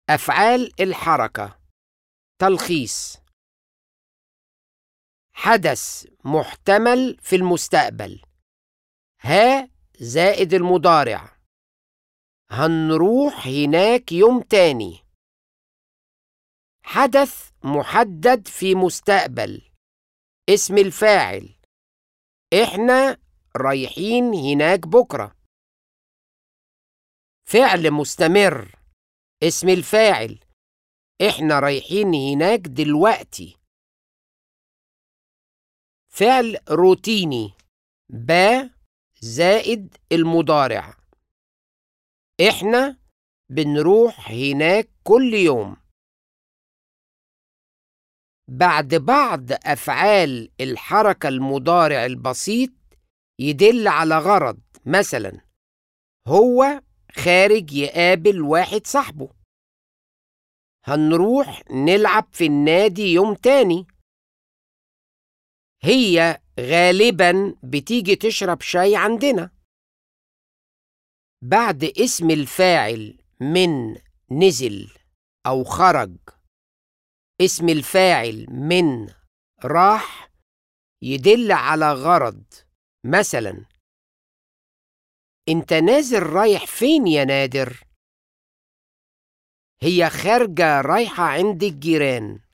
أفعال الحركة تلخيص حدث محتمل في المستقبل ها زائد المضارع هنروح هناك يوم تاني حدث محدد في مستقبل اسم الفاعل احنا رايحين هناك بكرة فعل مستمر اسم الفاعل احنا رايحين هناك دلوقتي فعل روتيني با زائد المضارع احنا بنروح هناك كل يوم بعد بعض افعال الحركه المضارع البسيط يدل على غرض مثلا هو خارج يقابل واحد صاحبه هنروح نلعب في النادي يوم تاني هي غالبا بتيجي تشرب شاي عندنا بعد اسم الفاعل من نزل أو خرج اسم الفاعل من راح يدل على غرض مثلا انت نازل رايح فين يا نادر هي خارجة رايحة عند الجيران